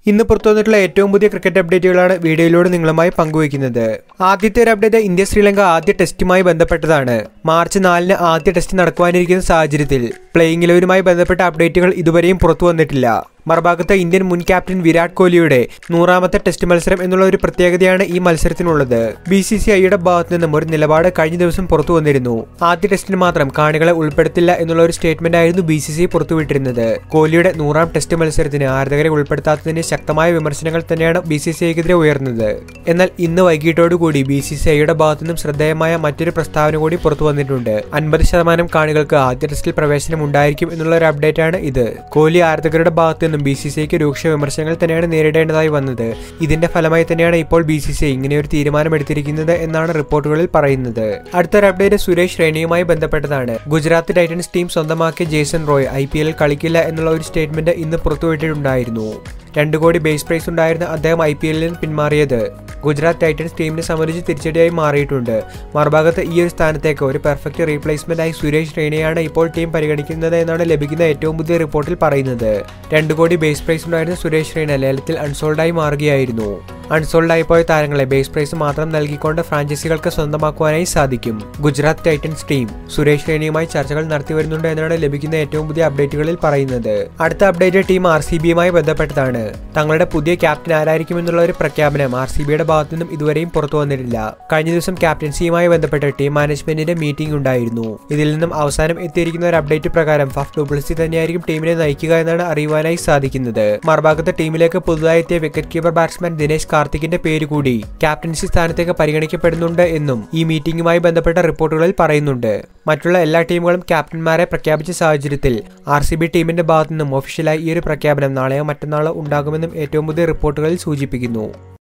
ഇന്ന് പുറത്തു വന്നിട്ടുള്ള ഏറ്റവും പുതിയ ക്രിക്കറ്റ് അപ്ഡേറ്റുകളാണ് വീഡിയോയിലൂടെ നിങ്ങളുമായി പങ്കുവയ്ക്കുന്നത് ആദ്യത്തെ ഒരു അപ്ഡേറ്റ് ഇന്ത്യ ശ്രീലങ്ക ആദ്യ ടെസ്റ്റുമായി ബന്ധപ്പെട്ടതാണ് മാർച്ച് നാലിന് ആദ്യ ടെസ്റ്റ് നടക്കുവാനിരിക്കുന്ന സാഹചര്യത്തിൽ പ്ലേയിങ് ഇലവനുമായി ബന്ധപ്പെട്ട അപ്ഡേറ്റുകൾ ഇതുവരെയും പുറത്തു വന്നിട്ടില്ല മറുഭാഗത്ത് ഇന്ത്യൻ മുൻ ക്യാപ്റ്റൻ വിരാട് കോഹ്ലിയുടെ നൂറാമത്തെ ടെസ്റ്റ് മത്സരം എന്നുള്ള ഒരു പ്രത്യേകതയാണ് ഈ മത്സരത്തിനുള്ളത് ബി സി സി ഐയുടെ ഭാഗത്തു നിന്നും ഒരു നിലപാട് കഴിഞ്ഞ ദിവസം പുറത്തു വന്നിരുന്നു ആദ്യ ടെസ്റ്റിന് മാത്രം കാണികളെ ഉൾപ്പെടുത്തില്ല എന്നുള്ള ഒരു സ്റ്റേറ്റ്മെന്റ് ആയിരുന്നു ബി സി സി പുറത്തുവിട്ടിരുന്നത് കോഹ്ലിയുടെ നൂറാം ടെസ്റ്റ് മത്സരത്തിന് ആരാധകരെ ഉൾപ്പെടുത്താത്തതിന് ശക്തമായ വിമർശനങ്ങൾ തന്നെയാണ് ബി സി സി ഐക്കെതിരെ ഉയർന്നത് എന്നാൽ ഇന്ന് വൈകിട്ടോടുകൂടി ബി സി സി ഐയുടെ ഭാഗത്തു നിന്നും ശ്രദ്ധേയമായ മറ്റൊരു പ്രസ്താവന കൂടി പുറത്തു വന്നിട്ടുണ്ട് അൻപത് ശതമാനം കാണികൾക്ക് ആദ്യ ടെസ്റ്റിൽ പ്രവേശനം ഉണ്ടായിരിക്കും എന്നുള്ള ഒരു അപ്ഡേറ്റ് ആണ് ഇത് കോഹ്ലി ആരാധകരുടെ ഭാഗത്തു നിന്നും ബി സി സി ഐക്ക് രൂക്ഷ വിമർശനങ്ങൾ തന്നെയാണ് നേരിടേണ്ടതായി വന്നത് ഇതിന്റെ ഫലമായി തന്നെയാണ് ഇപ്പോൾ ബി സി സി ഐ ഇങ്ങനെ ഒരു തീരുമാനമെടുത്തിരിക്കുന്നത് എന്നാണ് റിപ്പോർട്ടുകളിൽ പറയുന്നത് അടുത്തൊരു അപ്ഡേറ്റ് സുരേഷ് റെയ്നയുമായി ബന്ധപ്പെട്ടതാണ് ഗുജറാത്ത് ടൈറ്റൻസ് ടീം സ്വന്തമാക്കിയ ജേസൺ റോയ് ഐ പി എല്ലിൽ കളിക്കില്ല എന്നുള്ള ഒരു സ്റ്റേറ്റ്മെന്റ് ഇന്ന് പുറത്തുവിട്ടിട്ടുണ്ടായിരുന്നു രണ്ട് കോടി ബേസ് പ്രൈസ് ഉണ്ടായിരുന്ന അദ്ദേഹം ഐ പി എല്ലിൽ നിന്ന് പിന്മാറിയത് ഗുജറാത്ത് ടൈറ്റൻസ് ടീമിനെ സംബന്ധിച്ച് തിരിച്ചടിയായി മാറിയിട്ടുണ്ട് മറുഭാഗത്ത് ഈ ഒരു സ്ഥാനത്തേക്ക് ഒരു പെർഫെക്റ്റ് റീപ്ലേസ്മെന്റ് ആയി സുരേഷ് റെയ്നയാണ് ഇപ്പോൾ ടീം പരിഗണിക്കുന്നത് എന്നാണ് ലഭിക്കുന്ന ഏറ്റവും പുതിയ റിപ്പോർട്ടിൽ പറയുന്നത് രണ്ട് കോടി ബേസ് പ്രൈസ് ഉണ്ടായിരുന്ന സുരേഷ് റെയ്ന ലേലത്തിൽ അൺസോൾഡായി മാറുകയായിരുന്നു അൺസോൾഡായി പോയ താരങ്ങളെ ബേസ് പ്രൈസ് മാത്രം നൽകിക്കൊണ്ട് ഫ്രാഞ്ചൈസികൾക്ക് സ്വന്തമാക്കുവാനായി സാധിക്കും ഗുജറാത്ത് ടൈറ്റൻസ് ടീം സുരേഷ് റെയ്നയുമായി ചർച്ചകൾ നടത്തി വരുന്നുണ്ട് എന്നാണ് ലഭിക്കുന്ന ഏറ്റവും പുതിയ അപ്ഡേറ്റുകളിൽ പറയുന്നത് അടുത്ത അപ്ഡേറ്റ് ടീം ആർ സി ബിയുമായി ബന്ധപ്പെട്ടതാണ് തങ്ങളുടെ പുതിയ ക്യാപ്റ്റൻ ആരായിരിക്കുമെന്നുള്ള ഒരു പ്രഖ്യാപനം ആർ സി ബിയുടെ ഭാഗത്തു നിന്നും ഇതുവരെയും പുറത്തു വന്നിട്ടില്ല കഴിഞ്ഞ ദിവസം ക്യാപ്റ്റൻസിയുമായി ബന്ധപ്പെട്ട് ടീം മാനേജ്മെന്റിന്റെ മീറ്റിംഗ് ഉണ്ടായിരുന്നു ഇതിൽ നിന്നും അവസാനം എത്തിയിരിക്കുന്ന ഒരു അപ്ഡേറ്റ് പ്രകാരം ഫഫ് ഡുപ്ലസി തന്നെയായിരിക്കും ടീമിനെ നയിക്കുക എന്നാണ് അറിയുവാനായി സാധിക്കുന്നത് മറുഭാഗത്തെ ടീമിലേക്ക് പുതുതായി എത്തിയ വിക്കറ്റ് കീപ്പർ ബാറ്റ്സ്മാൻ ദിനേശ് കാർത്തിക്കിന്റെ പേര് കൂടി ക്യാപ്റ്റൻസി സ്ഥാനത്തേക്ക് പരിഗണിക്കപ്പെടുന്നുണ്ട് എന്നും ഈ മീറ്റിംഗുമായി ബന്ധപ്പെട്ട റിപ്പോർട്ടുകളിൽ പറയുന്നുണ്ട് മറ്റുള്ള എല്ലാ ടീമുകളും ക്യാപ്റ്റന്മാരെ പ്രഖ്യാപിച്ച സാഹചര്യത്തിൽ ആർ സി ബി ടീമിന്റെ ഭാഗത്തു നിന്നും ഒഫീഷ്യലായി ഈ ഒരു പ്രഖ്യാപനം നാളെയോ മറ്റന്നാളോ ഉണ്ടാകുമെന്നും ഏറ്റവും പുതിയ റിപ്പോർട്ടുകളിൽ സൂചിപ്പിക്കുന്നു